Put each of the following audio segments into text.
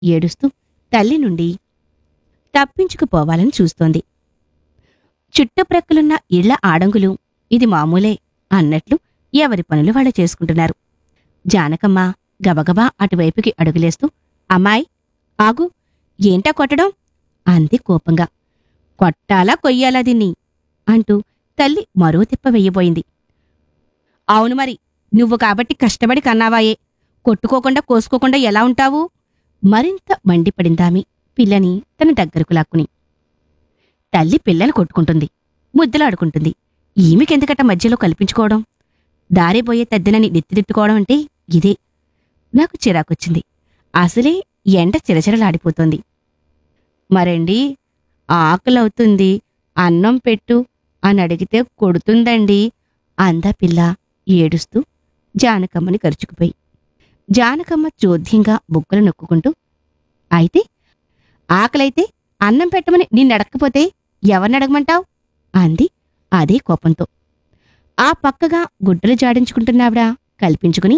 ఏడుస్తూ తల్లి నుండి తప్పించుకుపోవాలని చూస్తోంది చుట్టుప్రక్కలున్న ఇళ్ల ఆడంగులు ఇది మామూలే అన్నట్లు ఎవరి పనులు వాళ్ళు చేసుకుంటున్నారు జానకమ్మ గబగబా అటువైపుకి అడుగులేస్తూ అమ్మాయి ఆగు ఏంటా కొట్టడం అంది కోపంగా కొట్టాలా కొయ్యాలా దీన్ని అంటూ తల్లి మరో తిప్ప వెయ్యబోయింది అవును మరి నువ్వు కాబట్టి కష్టపడి కన్నావాయే కొట్టుకోకుండా కోసుకోకుండా ఎలా ఉంటావు మరింత మండిపడిందామి పిల్లని తన దగ్గరకు లాక్కుని తల్లి పిల్లని కొట్టుకుంటుంది ముద్దలాడుకుంటుంది ఈమెకెందుకట మధ్యలో కల్పించుకోవడం దారిపోయే తద్దెనని నెత్తిదిట్టుకోవడం అంటే ఇదే నాకు చిరాకొచ్చింది అసలే ఎండ చిరచిరలాడిపోతోంది మరండి ఆకలవుతుంది అన్నం పెట్టు అని అడిగితే కొడుతుందండి అందా పిల్ల ఏడుస్తూ జానకమ్మని కరుచుకుపోయి జానకమ్మ చోద్యంగా బుగ్గలు నొక్కుంటూ అయితే ఆకలైతే అన్నం పెట్టమని నిన్నడక్కపోతే ఎవరినడగమంటావు అంది అదే కోపంతో ఆ పక్కగా గుడ్డలు జాడించుకుంటున్నావిడా కల్పించుకుని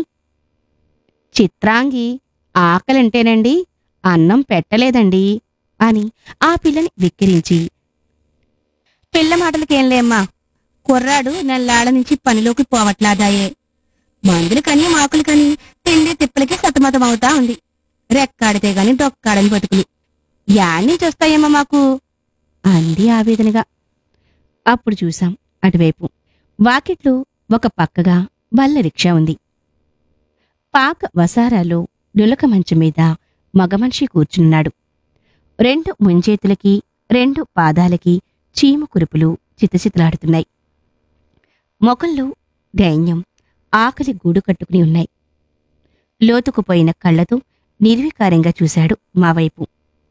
చిత్రాంగి ఆకలంటేనండి అన్నం పెట్టలేదండి అని ఆ పిల్లని వెక్కిరించి పిల్ల మాటలకేంలేమ్మా కుర్రాడు నెల్లాళ్ళ నుంచి పనిలోకి పోవట్లాదాయే మందులు కని మాకులు కని తిండి తిప్పలకి సతమతమవుతా ఉంది రెక్కాడితే గాని డొక్కాడని బతుకులు యాడ్నుంచి వస్తాయేమో మాకు అంది ఆవేదనగా అప్పుడు చూశాం అటువైపు వాకిట్లో ఒక పక్కగా బల్ల రిక్షా ఉంది పాక వసారాలో నులక మంచం మీద మగమనిషి కూర్చున్నాడు రెండు ముంజేతులకి రెండు పాదాలకి చీము కురుపులు చితచితలాడుతున్నాయి మొఖంలో దైన్యం ఆకలి గూడు కట్టుకుని ఉన్నాయి లోతుకుపోయిన కళ్ళతో నిర్వికారంగా చూశాడు మా వైపు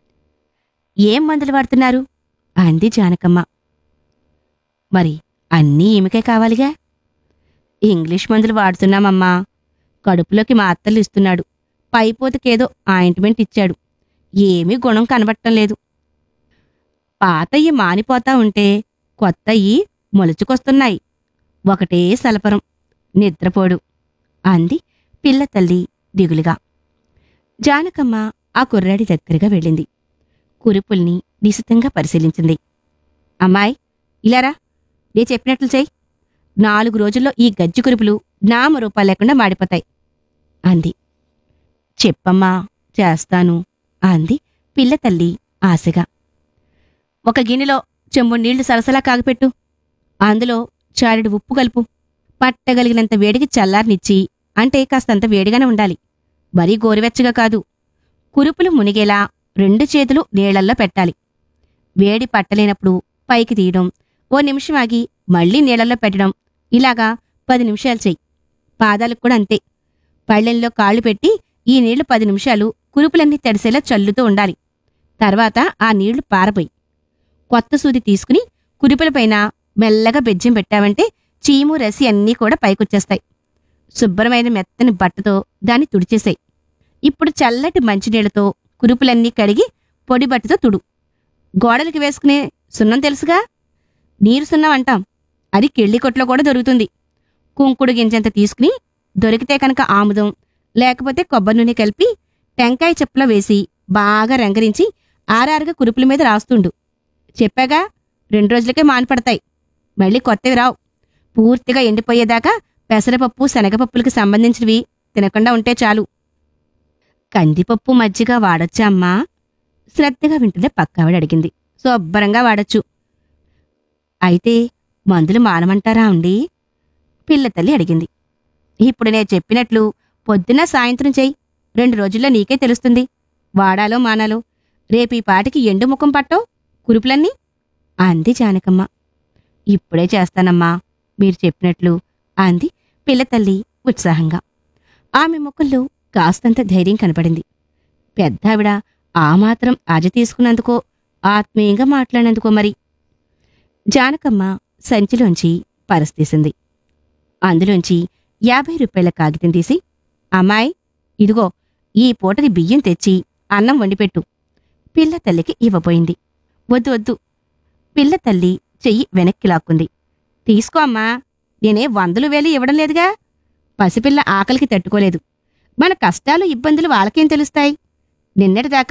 ఏం మందులు వాడుతున్నారు అంది జానకమ్మ మరి అన్నీ ఈమెకే కావాలిగా ఇంగ్లీష్ మందులు వాడుతున్నామమ్మా కడుపులోకి మాత్రలు ఇస్తున్నాడు పైపోతకేదో ఆయింట్మెంట్ ఇచ్చాడు ఏమీ గుణం కనబట్టం లేదు పాతయ్యి మానిపోతా ఉంటే కొత్తయి మొలుచుకొస్తున్నాయి ఒకటే సలపరం నిద్రపోడు అంది పిల్ల తల్లి దిగులుగా జానకమ్మ ఆ కుర్రాడి దగ్గరగా వెళ్ళింది కురుపుల్ని నిశితంగా పరిశీలించింది అమ్మాయి ఇలారా నే చెప్పినట్లు చెయ్యి నాలుగు రోజుల్లో ఈ గజ్జి కురుపులు నామ రూపాలు లేకుండా మాడిపోతాయి అంది చెప్పమ్మా చేస్తాను అంది పిల్ల తల్లి ఆశగా ఒక గిన్నెలో చెంబు నీళ్లు సలసలా కాగపెట్టు అందులో చారెడు ఉప్పు కలుపు పట్టగలిగినంత వేడికి చల్లారనిచ్చి అంటే కాస్తంత వేడిగానే ఉండాలి మరీ గోరువెచ్చగా కాదు కురుపులు మునిగేలా రెండు చేతులు నీళ్లల్లో పెట్టాలి వేడి పట్టలేనప్పుడు పైకి తీయడం ఓ నిమిషం ఆగి మళ్ళీ నీళ్లలో పెట్టడం ఇలాగా పది నిమిషాలు చెయ్యి పాదాలకు కూడా అంతే పళ్ళెంలో కాళ్ళు పెట్టి ఈ నీళ్లు పది నిమిషాలు కురుపులన్నీ తడిసేలా చల్లుతూ ఉండాలి తర్వాత ఆ నీళ్లు పారపోయి కొత్త సూది తీసుకుని కురుపులపైన మెల్లగా బెజ్జం పెట్టావంటే చీము రసి అన్నీ కూడా పైకొచ్చేస్తాయి శుభ్రమైన మెత్తని బట్టతో దాన్ని తుడిచేసాయి ఇప్పుడు చల్లటి మంచినీళ్లతో కురుపులన్నీ కడిగి పొడి బట్టతో తుడు గోడలకి వేసుకునే సున్నం తెలుసుగా నీరు సున్నం అంటాం అది కెళ్ళి కొట్లో కూడా దొరుకుతుంది కుంకుడు గింజంత తీసుకుని దొరికితే కనుక ఆముదం లేకపోతే కొబ్బరి నూనె కలిపి టెంకాయ చెప్పులో వేసి బాగా రంగరించి ఆరారుగా కురుపుల మీద రాస్తుండు చెప్పాగా రెండు రోజులకే మానిపడతాయి మళ్ళీ కొత్తవి రావు పూర్తిగా ఎండిపోయేదాకా పెసరపప్పు శనగపప్పులకు సంబంధించినవి తినకుండా ఉంటే చాలు కందిపప్పు మజ్జిగ వాడొచ్చా అమ్మా శ్రద్ధగా వింటుందే పక్కావిడ అడిగింది శుభ్రంగా వాడొచ్చు అయితే మందులు మానమంటారా అండి పిల్ల తల్లి అడిగింది ఇప్పుడు నేను చెప్పినట్లు పొద్దున్న సాయంత్రం చెయ్యి రెండు రోజుల్లో నీకే తెలుస్తుంది వాడాలో మానాలో రేపు ఈ పాటికి ఎండు ముఖం పట్టో కురుపులన్నీ అంది జానకమ్మ ఇప్పుడే చేస్తానమ్మా మీరు చెప్పినట్లు అంది పిల్ల తల్లి ఉత్సాహంగా ఆమె ముఖంలో కాస్తంత ధైర్యం కనపడింది పెద్దావిడ ఆ మాత్రం అజ తీసుకున్నందుకో ఆత్మీయంగా మాట్లాడినందుకో మరి జానకమ్మ సంచిలోంచి పరస్ తీసింది అందులోంచి యాభై రూపాయల కాగితం తీసి అమ్మాయి ఇదిగో ఈ పూటది బియ్యం తెచ్చి అన్నం వండిపెట్టు పిల్ల తల్లికి ఇవ్వబోయింది వద్దు వద్దు పిల్ల తల్లి చెయ్యి వెనక్కి లాక్కుంది తీసుకో అమ్మా నేనే వందలు వేలు ఇవ్వడం లేదుగా పసిపిల్ల ఆకలికి తట్టుకోలేదు మన కష్టాలు ఇబ్బందులు వాళ్ళకేం తెలుస్తాయి నిన్నటిదాకా